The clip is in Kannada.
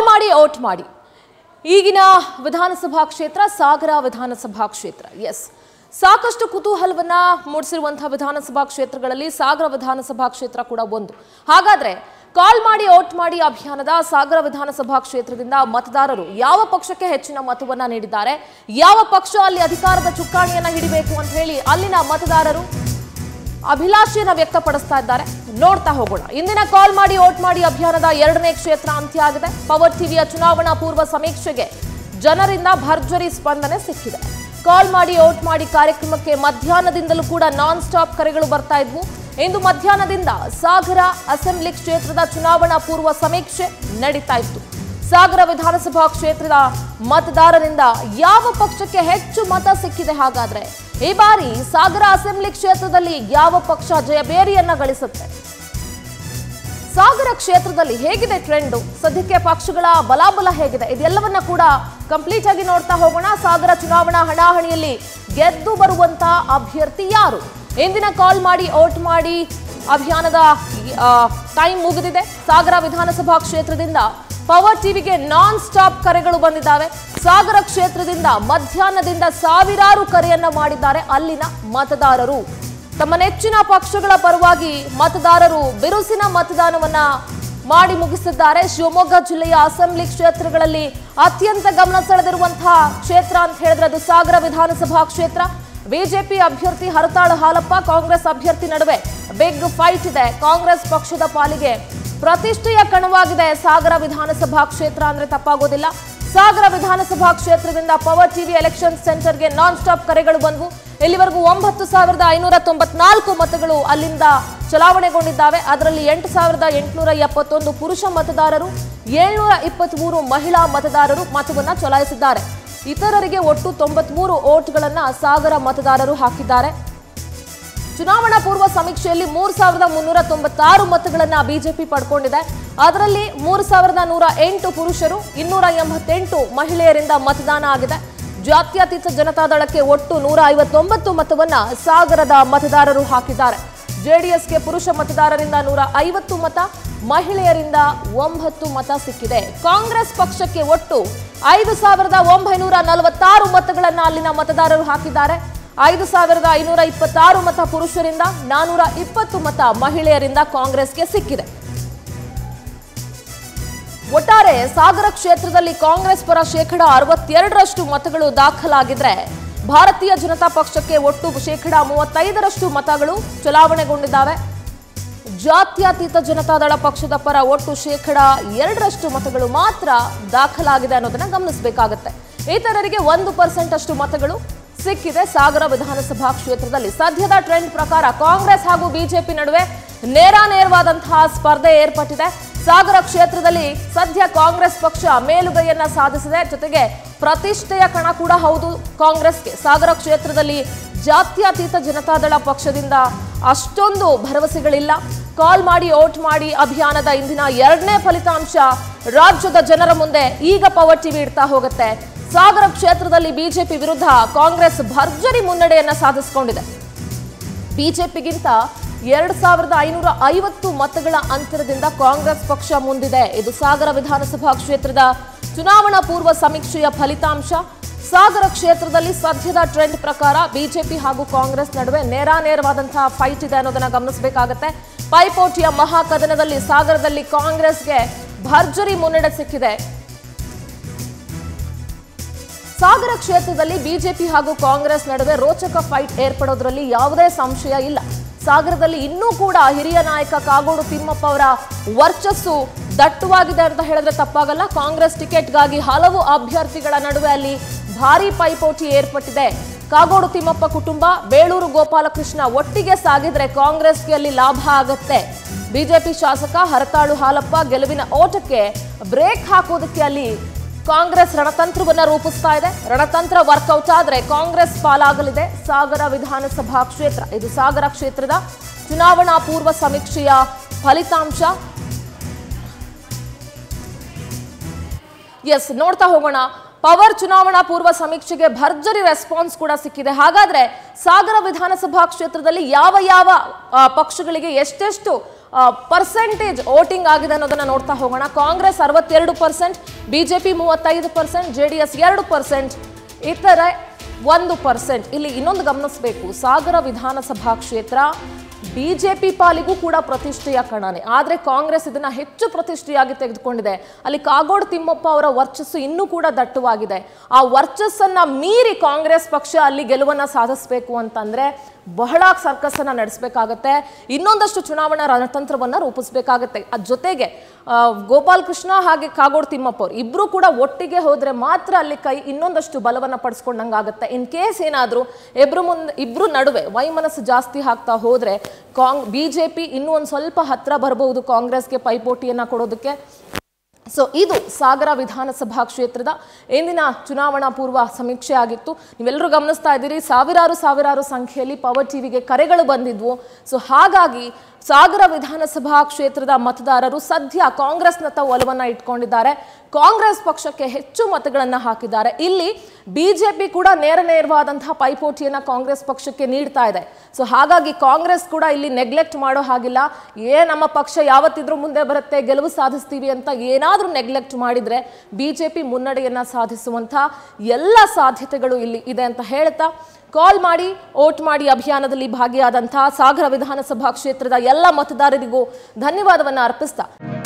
ಮಾಡಿ ಔಟ್ ಮಾಡಿ ಈಗಿನ ವಿಧಾನಸಭಾ ಕ್ಷೇತ್ರ ಸಾಗರ ವಿಧಾನಸಭಾ ಕ್ಷೇತ್ರ ಎಸ್ ಸಾಕಷ್ಟು ಕುತೂಹಲವನ್ನ ಮೂಡಿಸಿರುವಂತಹ ವಿಧಾನಸಭಾ ಕ್ಷೇತ್ರಗಳಲ್ಲಿ ಸಾಗರ ವಿಧಾನಸಭಾ ಕ್ಷೇತ್ರ ಕೂಡ ಒಂದು ಹಾಗಾದ್ರೆ ಕಾಲ್ ಮಾಡಿ ಔಟ್ ಮಾಡಿ ಅಭಿಯಾನದ ಸಾಗರ ವಿಧಾನಸಭಾ ಕ್ಷೇತ್ರದಿಂದ ಮತದಾರರು ಯಾವ ಪಕ್ಷಕ್ಕೆ ಹೆಚ್ಚಿನ ಮತವನ್ನ ನೀಡಿದ್ದಾರೆ ಯಾವ ಪಕ್ಷ ಅಲ್ಲಿ ಅಧಿಕಾರದ ಚುಕ್ಕಾಣಿಯನ್ನ ಹಿಡಿಬೇಕು ಅಂತ ಹೇಳಿ ಅಲ್ಲಿನ ಮತದಾರರು ಅಭಿಲಾಷೆಯನ್ನ ವ್ಯಕ್ತಪಡಿಸ್ತಾ ಇದ್ದಾರೆ ನೋಡ್ತಾ ಹೋಗೋಣ ಇಂದಿನ ಕಾಲ್ ಮಾಡಿ ಓಟ್ ಮಾಡಿ ಅಭಿಯಾನದ ಎರಡನೇ ಕ್ಷೇತ್ರ ಅಂತ್ಯ ಆಗಿದೆ ಪವರ್ ಟಿವಿಯ ಚುನಾವಣಾ ಪೂರ್ವ ಸಮೀಕ್ಷೆಗೆ ಜನರಿಂದ ಭರ್ಜರಿ ಸ್ಪಂದನೆ ಸಿಕ್ಕಿದೆ ಕಾಲ್ ಮಾಡಿ ಓಟ್ ಮಾಡಿ ಕಾರ್ಯಕ್ರಮಕ್ಕೆ ಮಧ್ಯಾಹ್ನದಿಂದಲೂ ಕೂಡ ನಾನ್ ಸ್ಟಾಪ್ ಕರೆಗಳು ಬರ್ತಾ ಇದ್ವು ಇಂದು ಮಧ್ಯಾಹ್ನದಿಂದ ಸಾಗರ ಅಸೆಂಬ್ಲಿ ಕ್ಷೇತ್ರದ ಚುನಾವಣಾ ಪೂರ್ವ ಸಮೀಕ್ಷೆ ನಡೀತಾ ಇತ್ತು ಸಾಗರ ವಿಧಾನಸಭಾ ಕ್ಷೇತ್ರದ ಮತದಾರರಿಂದ ಯಾವ ಪಕ್ಷಕ್ಕೆ ಹೆಚ್ಚು ಮತ ಸಿಕ್ಕಿದೆ ಹಾಗಾದ್ರೆ ಈ ಬಾರಿ ಸಾಗರ ಅಸೆಂಬ್ಲಿ ಕ್ಷೇತ್ರದಲ್ಲಿ ಯಾವ ಪಕ್ಷ ಜಯಬೇರಿಯನ್ನ ಗಳಿಸುತ್ತೆ ಸಾಗರ ಕ್ಷೇತ್ರದಲ್ಲಿ ಹೇಗಿದೆ ಟ್ರೆಂಡು ಸದ್ಯಕ್ಕೆ ಪಕ್ಷಗಳ ಬಲಾಬಲ ಹೇಗಿದೆ ಇದೆಲ್ಲವನ್ನ ಕೂಡ ಕಂಪ್ಲೀಟ್ ಆಗಿ ನೋಡ್ತಾ ಹೋಗೋಣ ಸಾಗರ ಚುನಾವಣಾ ಹಣಾಹಣಿಯಲ್ಲಿ ಗೆದ್ದು ಬರುವಂತ ಅಭ್ಯರ್ಥಿ ಯಾರು ಇಂದಿನ ಕಾಲ್ ಮಾಡಿ ಓಟ್ ಮಾಡಿ ಅಭಿಯಾನದ ಟೈಮ್ ಮುಗಿದಿದೆ ಸಾಗರ ವಿಧಾನಸಭಾ ಕ್ಷೇತ್ರದಿಂದ ಪವರ್ ಟಿವಿಗೆ ನಾನ್ ಸ್ಟಾಪ್ ಕರೆಗಳು ಬಂದಿದ್ದಾವೆ ಸಾಗರ ಕ್ಷೇತ್ರದಿಂದ ಮಧ್ಯಾಹ್ನದಿಂದ ಸಾವಿರಾರು ಕರೆಯನ್ನ ಮಾಡಿದ್ದಾರೆ ಅಲ್ಲಿನ ಮತದಾರರು ತಮ್ಮ ನೆಚ್ಚಿನ ಪಕ್ಷಗಳ ಪರವಾಗಿ ಮತದಾರರು ಬಿರುಸಿನ ಮತದಾನವನ್ನ ಮಾಡಿ ಮುಗಿಸಿದ್ದಾರೆ ಶಿವಮೊಗ್ಗ ಜಿಲ್ಲೆಯ ಅಸೆಂಬ್ಲಿ ಕ್ಷೇತ್ರಗಳಲ್ಲಿ ಅತ್ಯಂತ ಗಮನ ಸೆಳೆದಿರುವಂತಹ ಕ್ಷೇತ್ರ ಅಂತ ಹೇಳಿದ್ರೆ ಅದು ಸಾಗರ ವಿಧಾನಸಭಾ ಕ್ಷೇತ್ರ ಬಿಜೆಪಿ ಅಭ್ಯರ್ಥಿ ಹರತಾಳ ಹಾಲಪ್ಪ ಕಾಂಗ್ರೆಸ್ ಅಭ್ಯರ್ಥಿ ನಡುವೆ ಬಿಗ್ ಫೈಟ್ ಇದೆ ಕಾಂಗ್ರೆಸ್ ಪಕ್ಷದ ಪಾಲಿಗೆ ಪ್ರತಿಷ್ಠೆಯ ಕಣವಾಗಿದೆ ಸಾಗರ ವಿಧಾನಸಭಾ ಕ್ಷೇತ್ರ ಅಂದ್ರೆ ತಪ್ಪಾಗೋದಿಲ್ಲ ಸಾಗರ ವಿಧಾನಸಭಾ ಕ್ಷೇತ್ರದಿಂದ ಪವರ್ ಟಿವಿ ಎಲೆಕ್ಷನ್ ಸೆಂಟರ್ಗೆ ನಾನ್ ಸ್ಟಾಪ್ ಕರೆಗಳು ಬಂದವು ಇಲ್ಲಿವರೆಗೂ ಒಂಬತ್ತು ಸಾವಿರದ ಐನೂರ ತೊಂಬತ್ನಾಲ್ಕು ಮತಗಳು ಅಲ್ಲಿಂದ ಚಲಾವಣೆಗೊಂಡಿದ್ದಾವೆ ಅದರಲ್ಲಿ ಎಂಟು ಸಾವಿರದ ಎಂಟುನೂರ ಎಪ್ಪತ್ತೊಂದು ಪುರುಷ ಮತದಾರರು ಏಳ್ನೂರ ಇಪ್ಪತ್ಮೂರು ಮಹಿಳಾ ಮತದಾರರು ಮತವನ್ನ ಚಲಾಯಿಸಿದ್ದಾರೆ ಇತರರಿಗೆ ಒಟ್ಟು ತೊಂಬತ್ಮೂರು ಓಟ್ಗಳನ್ನ ಸಾಗರ ಮತದಾರರು ಹಾಕಿದ್ದಾರೆ ಚುನಾವಣಾ ಪೂರ್ವ ಸಮೀಕ್ಷೆಯಲ್ಲಿ ಮೂರ್ ಸಾವಿರದ ಮುನ್ನೂರ ತೊಂಬತ್ತಾರು ಮತಗಳನ್ನ ಬಿಜೆಪಿ ಪಡ್ಕೊಂಡಿದೆ ಅದರಲ್ಲಿ ಮೂರು ಸಾವಿರದ ನೂರ ಎಂಟು ಪುರುಷರು ಇನ್ನೂರ ಎಂಬತ್ತೆಂಟು ಮಹಿಳೆಯರಿಂದ ಮತದಾನ ಆಗಿದೆ ಜಾತ್ಯತೀತ ಜನತಾದಳಕ್ಕೆ ಒಟ್ಟು ನೂರ ಐವತ್ತೊಂಬತ್ತು ಮತವನ್ನ ಸಾಗರದ ಮತದಾರರು ಹಾಕಿದ್ದಾರೆ ಜೆಡಿಎಸ್ಗೆ ಪುರುಷ ಮತದಾರರಿಂದ ನೂರ ಐವತ್ತು ಮತ ಮಹಿಳೆಯರಿಂದ ಒಂಬತ್ತು ಮತ ಸಿಕ್ಕಿದೆ ಕಾಂಗ್ರೆಸ್ ಪಕ್ಷಕ್ಕೆ ಒಟ್ಟು ಐದು ಸಾವಿರದ ಒಂಬೈನೂರ ನಲವತ್ತಾರು ಮತಗಳನ್ನ ಅಲ್ಲಿನ ಮತದಾರರು ಹಾಕಿದ್ದಾರೆ ಐದು ಸಾವಿರದ ಐನೂರ ಇಪ್ಪತ್ತಾರು ಮತ ಪುರುಷರಿಂದ ನಾನೂರ ಇಪ್ಪತ್ತು ಮತ ಮಹಿಳೆಯರಿಂದ ಕಾಂಗ್ರೆಸ್ಗೆ ಸಿಕ್ಕಿದೆ ಒಟ್ಟಾರೆ ಸಾಗರ ಕ್ಷೇತ್ರದಲ್ಲಿ ಕಾಂಗ್ರೆಸ್ ಪರ ಶೇಕಡ ಅರವತ್ತೆರಡರಷ್ಟು ಮತಗಳು ದಾಖಲಾಗಿದ್ರೆ ಭಾರತೀಯ ಜನತಾ ಪಕ್ಷಕ್ಕೆ ಒಟ್ಟು ಶೇಕಡ ಮೂವತ್ತೈದರಷ್ಟು ಮತಗಳು ಚಲಾವಣೆಗೊಂಡಿದ್ದಾವೆ ಜಾತ್ಯತೀತ ಜನತಾದಳ ಪಕ್ಷದ ಪರ ಒಟ್ಟು ಶೇಕಡ ಎರಡರಷ್ಟು ಮತಗಳು ಮಾತ್ರ ದಾಖಲಾಗಿದೆ ಅನ್ನೋದನ್ನ ಗಮನಿಸಬೇಕಾಗತ್ತೆ ಇತರರಿಗೆ ಒಂದು ಪರ್ಸೆಂಟ್ ಅಷ್ಟು ಮತಗಳು ಸಿಕ್ಕಿದೆ ಸಾಗರ ವಿಧಾನಸಭಾ ಕ್ಷೇತ್ರದಲ್ಲಿ ಸದ್ಯದ ಟ್ರೆಂಡ್ ಪ್ರಕಾರ ಕಾಂಗ್ರೆಸ್ ಹಾಗೂ ಬಿಜೆಪಿ ನಡುವೆ ನೇರಾನೇರವಾದಂತಹ ಸ್ಪರ್ಧೆ ಏರ್ಪಟ್ಟಿದೆ ಸಾಗರ ಕ್ಷೇತ್ರದಲ್ಲಿ ಸದ್ಯ ಕಾಂಗ್ರೆಸ್ ಪಕ್ಷ ಮೇಲುಗೈಯನ್ನ ಸಾಧಿಸಿದೆ ಜೊತೆಗೆ ಪ್ರತಿಷ್ಠೆಯ ಕಣ ಕೂಡ ಹೌದು ಕಾಂಗ್ರೆಸ್ಗೆ ಸಾಗರ ಕ್ಷೇತ್ರದಲ್ಲಿ ಜಾತ್ಯತೀತ ಜನತಾದಳ ಪಕ್ಷದಿಂದ ಅಷ್ಟೊಂದು ಭರವಸೆಗಳಿಲ್ಲ ಕಾಲ್ ಮಾಡಿ ಓಟ್ ಮಾಡಿ ಅಭಿಯಾನದ ಇಂದಿನ ಎರಡನೇ ಫಲಿತಾಂಶ ರಾಜ್ಯದ ಜನರ ಮುಂದೆ ಈಗ ಪವರ್ ಟಿವಿ ಇಡ್ತಾ ಹೋಗುತ್ತೆ ಸಾಗರ ಕ್ಷೇತ್ರದಲ್ಲಿ ಬಿಜೆಪಿ ವಿರುದ್ಧ ಕಾಂಗ್ರೆಸ್ ಭರ್ಜರಿ ಮುನ್ನಡೆಯನ್ನ ಸಾಧಿಸಿಕೊಂಡಿದೆ ಬಿಜೆಪಿಗಿಂತ ಎರಡ್ ಸಾವಿರದ ಐನೂರ ಐವತ್ತು ಮತಗಳ ಅಂತರದಿಂದ ಕಾಂಗ್ರೆಸ್ ಪಕ್ಷ ಮುಂದಿದೆ ಇದು ಸಾಗರ ವಿಧಾನಸಭಾ ಕ್ಷೇತ್ರದ ಚುನಾವಣಾ ಪೂರ್ವ ಸಮೀಕ್ಷೆಯ ಫಲಿತಾಂಶ ಸಾಗರ ಕ್ಷೇತ್ರದಲ್ಲಿ ಸದ್ಯದ ಟ್ರೆಂಡ್ ಪ್ರಕಾರ ಬಿಜೆಪಿ ಹಾಗೂ ಕಾಂಗ್ರೆಸ್ ನಡುವೆ ನೇರಾನೇರವಾದಂತಹ ಫೈಟ್ ಇದೆ ಅನ್ನೋದನ್ನ ಗಮನಿಸಬೇಕಾಗತ್ತೆ ಪೈಪೋಟಿಯ ಮಹಾಕದನದಲ್ಲಿ ಸಾಗರದಲ್ಲಿ ಕಾಂಗ್ರೆಸ್ಗೆ ಭರ್ಜರಿ ಮುನ್ನಡೆ ಸಿಕ್ಕಿದೆ ಸಾಗರ ಕ್ಷೇತ್ರದಲ್ಲಿ ಬಿಜೆಪಿ ಹಾಗೂ ಕಾಂಗ್ರೆಸ್ ನಡುವೆ ರೋಚಕ ಫೈಟ್ ಏರ್ಪಡೋದ್ರಲ್ಲಿ ಯಾವುದೇ ಸಂಶಯ ಇಲ್ಲ ಸಾಗರದಲ್ಲಿ ಇನ್ನೂ ಕೂಡ ಹಿರಿಯ ನಾಯಕ ಕಾಗೋಡು ತಿಮ್ಮಪ್ಪ ಅವರ ವರ್ಚಸ್ಸು ದಟ್ಟವಾಗಿದೆ ಅಂತ ಹೇಳಿದ್ರೆ ತಪ್ಪಾಗಲ್ಲ ಕಾಂಗ್ರೆಸ್ ಟಿಕೆಟ್ಗಾಗಿ ಹಲವು ಅಭ್ಯರ್ಥಿಗಳ ನಡುವೆ ಅಲ್ಲಿ ಭಾರಿ ಪೈಪೋಟಿ ಏರ್ಪಟ್ಟಿದೆ ಕಾಗೋಡು ತಿಮ್ಮಪ್ಪ ಕುಟುಂಬ ಬೇಳೂರು ಗೋಪಾಲಕೃಷ್ಣ ಒಟ್ಟಿಗೆ ಸಾಗಿದ್ರೆ ಕಾಂಗ್ರೆಸ್ಗೆ ಅಲ್ಲಿ ಲಾಭ ಆಗತ್ತೆ ಬಿಜೆಪಿ ಶಾಸಕ ಹರತಾಳು ಹಾಲಪ್ಪ ಗೆಲುವಿನ ಓಟಕ್ಕೆ ಬ್ರೇಕ್ ಹಾಕೋದಕ್ಕೆ ಅಲ್ಲಿ ಕಾಂಗ್ರೆಸ್ ರಣತಂತ್ರವನ್ನ ರೂಪಿಸ್ತಾ ಇದೆ ರಣತಂತ್ರ ವರ್ಕೌಟ್ ಆದ್ರೆ ಕಾಂಗ್ರೆಸ್ ಪಾಲಾಗಲಿದೆ ಸಾಗರ ವಿಧಾನಸಭಾ ಕ್ಷೇತ್ರ ಇದು ಸಾಗರ ಕ್ಷೇತ್ರದ ಚುನಾವಣಾ ಪೂರ್ವ ಸಮೀಕ್ಷೆಯ ಫಲಿತಾಂಶ ಎಸ್ ನೋಡ್ತಾ ಹೋಗೋಣ ಪವರ್ ಚುನಾವಣಾ ಪೂರ್ವ ಸಮೀಕ್ಷೆಗೆ ಭರ್ಜರಿ ರೆಸ್ಪಾನ್ಸ್ ಕೂಡ ಸಿಕ್ಕಿದೆ ಹಾಗಾದ್ರೆ ಸಾಗರ ವಿಧಾನಸಭಾ ಕ್ಷೇತ್ರದಲ್ಲಿ ಯಾವ ಯಾವ ಆ, ಪಕ್ಷಗಳಿಗೆ ಎಷ್ಟೆಷ್ಟು ಪರ್ಸೆಂಟೇಜ್ ವೋಟಿಂಗ್ ಆಗಿದೆ ಅನ್ನೋದನ್ನ ನೋಡ್ತಾ ಹೋಗೋಣ ಕಾಂಗ್ರೆಸ್ ಅರವತ್ತೆರಡು ಪರ್ಸೆಂಟ್ ಬಿಜೆಪಿ ಮೂವತ್ತೈದು ಪರ್ಸೆಂಟ್ ಜೆ ಡಿ ಎಸ್ ಎರಡು ಪರ್ಸೆಂಟ್ ಇತರ ಒಂದು ಪರ್ಸೆಂಟ್ ಇಲ್ಲಿ ಇನ್ನೊಂದು ಗಮನಿಸಬೇಕು ಸಾಗರ ವಿಧಾನಸಭಾ ಕ್ಷೇತ್ರ ಬಿಜೆಪಿ ಪಾಲಿಗೂ ಕೂಡ ಪ್ರತಿಷ್ಠೆಯ ಕಣನೆ ಆದರೆ ಕಾಂಗ್ರೆಸ್ ಇದನ್ನ ಹೆಚ್ಚು ಪ್ರತಿಷ್ಠೆಯಾಗಿ ತೆಗೆದುಕೊಂಡಿದೆ ಅಲ್ಲಿ ಕಾಗೋಡು ತಿಮ್ಮಪ್ಪ ಅವರ ವರ್ಚಸ್ಸು ಇನ್ನೂ ಕೂಡ ದಟ್ಟವಾಗಿದೆ ಆ ವರ್ಚಸ್ಸನ್ನ ಮೀರಿ ಕಾಂಗ್ರೆಸ್ ಪಕ್ಷ ಅಲ್ಲಿ ಗೆಲುವನ್ನ ಸಾಧಿಸಬೇಕು ಅಂತಂದ್ರೆ ಬಹಳ ಸರ್ಕಸ್ ಅನ್ನ ನಡೆಸಬೇಕಾಗತ್ತೆ ಇನ್ನೊಂದಷ್ಟು ಚುನಾವಣಾ ರಣತಂತ್ರವನ್ನ ರೂಪಿಸಬೇಕಾಗತ್ತೆ ಅದ್ ಜೊತೆಗೆ ಆ, ಗೋಪಾಲ್ ಕೃಷ್ಣ ಹಾಗೆ ಕಾಗೋಡು ತಿಮ್ಮಪ್ಪ ಅವರು ಇಬ್ರು ಕೂಡ ಒಟ್ಟಿಗೆ ಹೋದ್ರೆ ಮಾತ್ರ ಅಲ್ಲಿ ಕೈ ಇನ್ನೊಂದಷ್ಟು ಬಲವನ್ನ ಪಡಿಸ್ಕೊಂಡಂಗಾಗತ್ತೆ ಇನ್ ಕೇಸ್ ಏನಾದ್ರೂ ಇಬ್ರು ಮುಂದೆ ಇಬ್ರು ನಡುವೆ ವೈಮನಸ್ಸು ಜಾಸ್ತಿ ಆಗ್ತಾ ಹೋದ್ರೆ ಕಾಂಗ್ ಬಿಜೆಪಿ ಇನ್ನೂ ಒಂದು ಸ್ವಲ್ಪ ಹತ್ರ ಬರಬಹುದು ಕಾಂಗ್ರೆಸ್ಗೆ ಪೈಪೋಟಿಯನ್ನ ಕೊಡೋದಕ್ಕೆ ಸೊ ಇದು ಸಾಗರ ವಿಧಾನಸಭಾ ಕ್ಷೇತ್ರದ ಇಂದಿನ ಚುನಾವಣಾ ಪೂರ್ವ ಸಮೀಕ್ಷೆ ಆಗಿತ್ತು ನೀವೆಲ್ಲರೂ ಗಮನಿಸ್ತಾ ಇದ್ದೀರಿ ಸಾವಿರಾರು ಸಾವಿರಾರು ಸಂಖ್ಯೆಯಲ್ಲಿ ಪವರ್ ಟಿವಿಗೆ ಕರೆಗಳು ಬಂದಿದ್ವು ಸೊ ಹಾಗಾಗಿ ಸಾಗರ ವಿಧಾನಸಭಾ ಕ್ಷೇತ್ರದ ಮತದಾರರು ಸದ್ಯ ಕಾಂಗ್ರೆಸ್ನತ್ತ ಒಲವನ್ನ ಇಟ್ಕೊಂಡಿದ್ದಾರೆ ಕಾಂಗ್ರೆಸ್ ಪಕ್ಷಕ್ಕೆ ಹೆಚ್ಚು ಮತಗಳನ್ನ ಹಾಕಿದ್ದಾರೆ ಇಲ್ಲಿ ಬಿಜೆಪಿ ಕೂಡ ನೇರ ನೇರವಾದಂತಹ ಪೈಪೋಟಿಯನ್ನ ಕಾಂಗ್ರೆಸ್ ಪಕ್ಷಕ್ಕೆ ನೀಡ್ತಾ ಇದೆ ಸೊ ಹಾಗಾಗಿ ಕಾಂಗ್ರೆಸ್ ಕೂಡ ಇಲ್ಲಿ ನೆಗ್ಲೆಕ್ಟ್ ಮಾಡೋ ಹಾಗಿಲ್ಲ ಏ ನಮ್ಮ ಪಕ್ಷ ಯಾವತ್ತಿದ್ರೂ ಮುಂದೆ ಬರುತ್ತೆ ಗೆಲುವು ಸಾಧಿಸ್ತೀವಿ ಅಂತ ಏನಾದ್ರೂ ನೆಗ್ಲೆಕ್ಟ್ ಮಾಡಿದ್ರೆ ಬಿಜೆಪಿ ಮುನ್ನಡೆಯನ್ನ ಸಾಧಿಸುವಂತ ಎಲ್ಲ ಸಾಧ್ಯತೆಗಳು ಇಲ್ಲಿ ಇದೆ ಅಂತ ಹೇಳ್ತಾ ಕಾಲ್ ಮಾಡಿ ವೋಟ್ ಮಾಡಿ ಅಭಿಯಾನದಲ್ಲಿ ಭಾಗಿಯಾದಂತಹ ಸಾಗರ ವಿಧಾನಸಭಾ ಕ್ಷೇತ್ರದ ಎಲ್ಲ ಮತದಾರರಿಗೂ ಧನ್ಯವಾದವನ್ನ ಅರ್ಪಿಸ್ತಾ